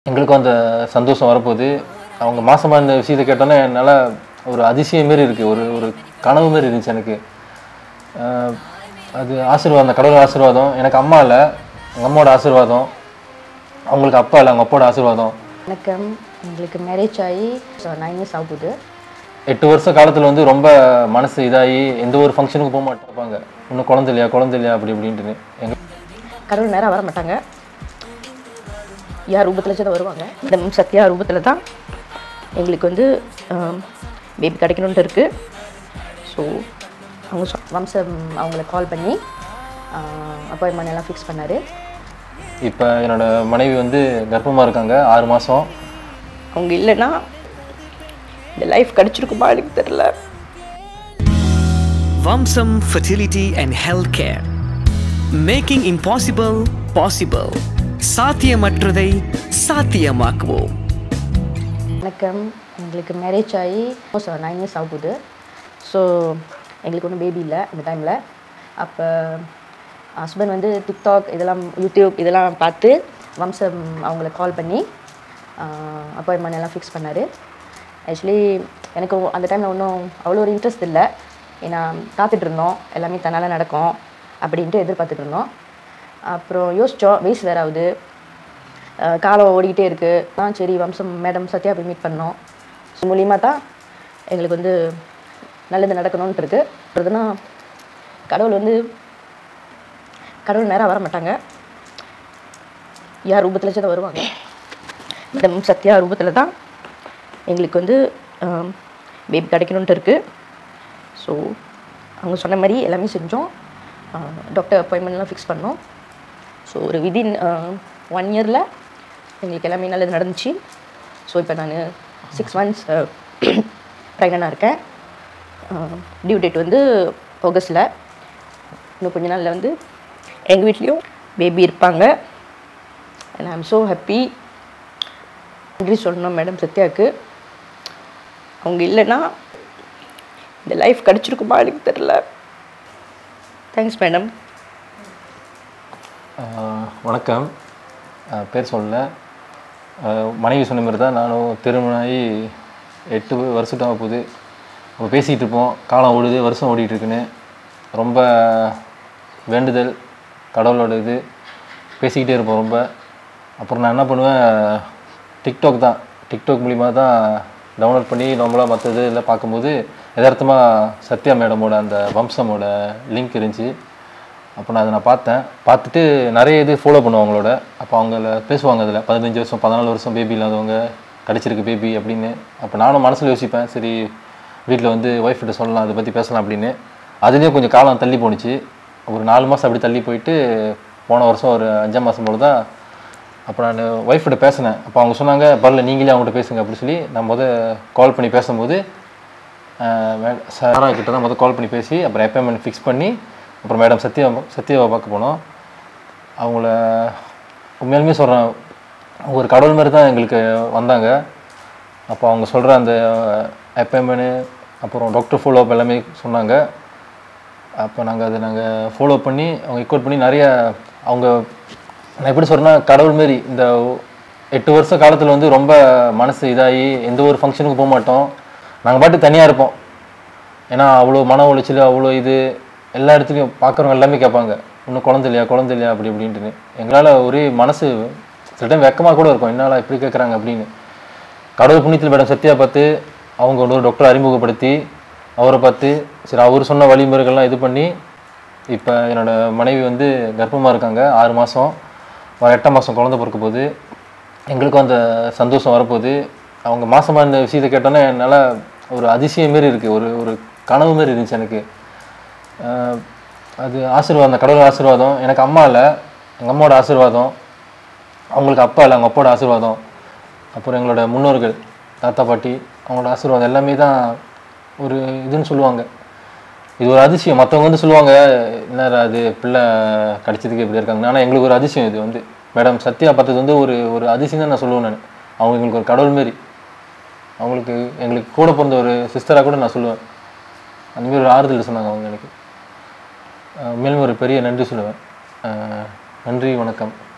எங்களுக்கும் அந்த சந்தோஷம் வரப்போகுது அவங்க மாசமா இருந்த விஷயத்தை கேட்டோன்னே என்னால் ஒரு அதிசயம் மாரி இருக்குது ஒரு ஒரு கனவு மாரி இருந்துச்சு எனக்கு ஆஹ் அது ஆசீர்வாதம் அந்த கடவுள் ஆசீர்வாதம் எனக்கு அம்மா இல்லை எங்கள் அம்மாவோட ஆசீர்வாதம் அவங்களுக்கு அப்பா இல்லை அவங்க அப்பாவோட ஆசீர்வாதம் வணக்கம் எங்களுக்கு மேரேஜ் ஆகி நைன் இயர்ஸ் ஆகுது எட்டு வருஷ காலத்தில் வந்து ரொம்ப மனசு இதாகி எந்த ஒரு ஃபங்க்ஷனுக்கு போக மாட்டாங்க இன்னும் குழந்தை இல்லையா குழந்தை இல்லையா அப்படி இப்படின்ட்டுன்னு எங்க கடவுள் நேராக வர மாட்டாங்க யார் ரூபத்தில் தான் வருவாங்க இந்த சத்யா ரூபத்தில் தான் எங்களுக்கு வந்து பேபி கிடைக்கணுன்ட்டு இருக்குது ஸோ அவங்க சொ- வம்சம் அவங்கள கால் பண்ணி அப்பாயின்மெண்ட் எல்லாம் ஃபிக்ஸ் பண்ணார் இப்போ என்னோட மனைவி வந்து கர்ப்பமாக இருக்காங்க ஆறு மாதம் அவங்க இல்லைன்னா இந்த லைஃப் கிடைச்சிருக்குமா எனக்கு தெரில Vamsam Fertility and Healthcare. Making impossible possible. சாத்தியமற்றதை சாத்தியமாக்குவோம் வணக்கம் எங்களுக்கு மேரேஜ் ஆகி நைன் இயர்ஸ் ஆகுது ஸோ எங்களுக்கு ஒன்றும் பேபி இல்லை அந்த டைமில் அப்போ ஹஸ்பண்ட் வந்து டிக்டாக் இதெல்லாம் யூடியூப் இதெல்லாம் பார்த்து வம்சம் அவங்கள கால் பண்ணி அப்பாயின்மெண்ட் எல்லாம் ஃபிக்ஸ் பண்ணார் ஆக்சுவலி எனக்கு அந்த டைமில் ஒன்றும் அவ்வளோ ஒரு இன்ட்ரெஸ்ட் இல்லை ஏன்னா காத்துட்டு இருந்தோம் எல்லாமே தன்னால் நடக்கும் அப்படின்ட்டு எதிர்பார்த்துட்டு இருந்தோம் அப்புறம் யோசித்தோம் வயசு வேற ஆகுது அஹ் காலம் ஓடிக்கிட்டே இருக்குது ஆ சரி வம்சம் மேடம் சத்யா போய் மீட் பண்ணோம் ஸோ மூலியமாக தான் எங்களுக்கு வந்து நல்லது நடக்கணும்னு இருக்கு அதுனா கடவுள் வந்து கடவுள் நேராக வர மாட்டாங்க யார் ரூபத்தில் தான் வருவாங்க மேடம் சத்யா ரூபத்தில் தான் எங்களுக்கு வந்து பேபி கிடைக்கணுன்ட்டு இருக்குது ஸோ அவங்க சொன்ன மாதிரி எல்லாமே செஞ்சோம் டாக்டர் அப்பாயின்மெண்ட்லாம் ஃபிக்ஸ் பண்ணோம் ஸோ ஒரு விதின் ஒன் இயரில் எங்களுக்கு எல்லாமே நல்லது நடந்துச்சு ஸோ இப்போ நான் சிக்ஸ் மந்த்ஸ் ப்ரெக்னெண்ட்டாக இருக்கேன் டியூ டேட் வந்து ஆகஸ்டில் இன்னும் கொஞ்ச நாளில் வந்து எங்கள் வீட்லேயும் பேபி இருப்பாங்க and I am so happy நன்றி சொல்லணும் மேடம் சத்யாவுக்கு அவங்க இல்லைன்னா இந்த லைஃப் கிடச்சிருக்குமா எனக்கு தெரில தேங்க்ஸ் மேடம் ஆஹ் வணக்கம் ஆஹ் பேர் சொல்லல ஆஹ் மனைவி சொன்ன மாதிரி தான் நானும் திருமணம் ஆகி எட்டு வருஷத்தாக போகுது நம்ம பேசிகிட்டு இருப்போம் காலம் ஓடுது வருஷம் ஓடிட்டு இருக்குன்னு ரொம்ப வேண்டுதல் கடவுளோட இது பேசிக்கிட்டே இருப்போம் ரொம்ப அப்புறம் நான் என்ன பண்ணுவேன் டிக்டாக் தான் டிக்டாக் மூலிமா தான் டவுன்லோட் பண்ணி நம்மளாக மற்றது எல்லாம் பார்க்கும்போது யதார்த்தமாக சத்யா மேடமோட அந்த வம்சமோட லிங்க் இருந்துச்சு அப்போ நான் அதை நான் பார்த்தேன் பார்த்துட்டு நிறைய இது ஃபாலோ பண்ணுவோம் அவங்களோட அப்போ அவங்கள பேசுவாங்க அதில் பதினஞ்சு வருஷம் பதினாலு வருஷம் பேபி இல்லாதவங்க கிடச்சிருக்கு பேபி அப்படின்னு அப்போ நானும் மனசில் யோசிப்பேன் சரி வீட்டில் வந்து ஒய்ஃப் கிட்ட சொல்லலாம் அதை பற்றி பேசலாம் அப்படின்னு அதுலேயும் கொஞ்சம் காலம் தள்ளி போணுச்சு ஒரு நாலு மாதம் அப்படி தள்ளி போயிட்டு போன வருஷம் ஒரு அஞ்சாம் மாதம் போல தான் அப்போ நான் ஒய்ஃப்கிட்ட பேசினேன் அப்போ அவங்க சொன்னாங்க பரவாயில்ல நீங்களே அவங்ககிட்ட பேசுங்க அப்படின்னு சொல்லி நான் முத கால் பண்ணி பேசும்போது சாரா கிட்ட தான் முதல் கால் பண்ணி பேசி அப்புறம் அப்பாயின்மெண்ட் ஃபிக்ஸ் பண்ணி அப்புறம் மேடம் சத்யா சத்யாவை பார்க்க போனோம் அவங்கள உண்மையாலுமே சொல்கிறேன் ஒரு கடவுள் மாதிரி தான் எங்களுக்கு வந்தாங்க அப்போ அவங்க சொல்கிற அந்த அப்பாயின்மெண்ட்டு அப்புறம் டாக்டர் ஃபாலோ அப் எல்லாமே சொன்னாங்க அப்போ நாங்கள் அதை நாங்கள் ஃபாலோ பண்ணி அவங்க எக்வர்ட் பண்ணி நிறைய அவங்க நான் எப்படி சொல்கிறேன்னா கடவுள் மாரி இந்த எட்டு வருஷ காலத்தில் வந்து ரொம்ப மனசு இதாகி எந்த ஒரு ஃபங்க்ஷனுக்கு போக மாட்டோம் நாங்கள் பாட்டு தனியாக இருப்போம் ஏன்னா அவ்வளோ மன உளைச்சல் அவ்வளோ இது எல்லா இடத்துலையும் பார்க்குறவங்க எல்லாமே கேட்பாங்க இன்னும் குழந்தை இல்லையா குழந்தை இல்லையா அப்படி இப்படின்ட்டுன்னு எங்களால் ஒரே மனசு சில டைம் வெக்கமாக கூட இருக்கும் என்னால் இப்படி கேட்குறாங்க அப்படின்னு கடவுள் புண்ணியத்தில் மேடம் சத்யா பார்த்து அவங்க இன்னொரு டாக்டர் அறிமுகப்படுத்தி அவரை பார்த்து சரி அவர் சொன்ன வழிமுறைகள்லாம் இது பண்ணி இப்போ என்னோட மனைவி வந்து கர்ப்பமாக இருக்காங்க ஆறு மாதம் வர எட்டாம் மாதம் குழந்தை பிறக்க போகுது எங்களுக்கும் அந்த சந்தோஷம் வரப்போகுது அவங்க மாசமா இருந்த விஷயத்தை கேட்டோன்னே என்னால் ஒரு அதிசயம் மாரி இருக்குது ஒரு ஒரு கனவு மாரி இருந்துச்சு எனக்கு ஆஹ் அது ஆசீர்வாதம் அந்த கடவுள் ஆசீர்வாதம் எனக்கு அம்மா இல்லை எங்கள் அம்மாவோட ஆசீர்வாதம் அவங்களுக்கு அப்பா இல்லை அவங்க அப்பாவோட ஆசீர்வாதம் அப்புறம் எங்களோட முன்னோர்கள் தாத்தா பாட்டி அவங்களோட ஆசீர்வாதம் எல்லாமே தான் ஒரு இதுன்னு சொல்லுவாங்க இது ஒரு அதிசயம் மற்றவங்க வந்து சொல்லுவாங்க என்னடா அது பிள்ளை கிடைச்சதுக்கு இப்படி இருக்காங்க ஆனால் எங்களுக்கு ஒரு அதிசயம் இது வந்து மேடம் சத்யா பார்த்தது வந்து ஒரு ஒரு அதிசயம் தான் நான் சொல்லுவேன் நான் அவங்க எங்களுக்கு ஒரு கடவுள் மாரி அவங்களுக்கு எங்களுக்கு கூட பிறந்த ஒரு சிஸ்டராக கூட நான் சொல்லுவேன் அந்த மாதிரி ஒரு ஆறுதல் சொன்னாங்க அவங்க எனக்கு அஹ் மேலும் ஒரு பெரிய நன்றி சொல்லுவேன் அஹ் நன்றி வணக்கம்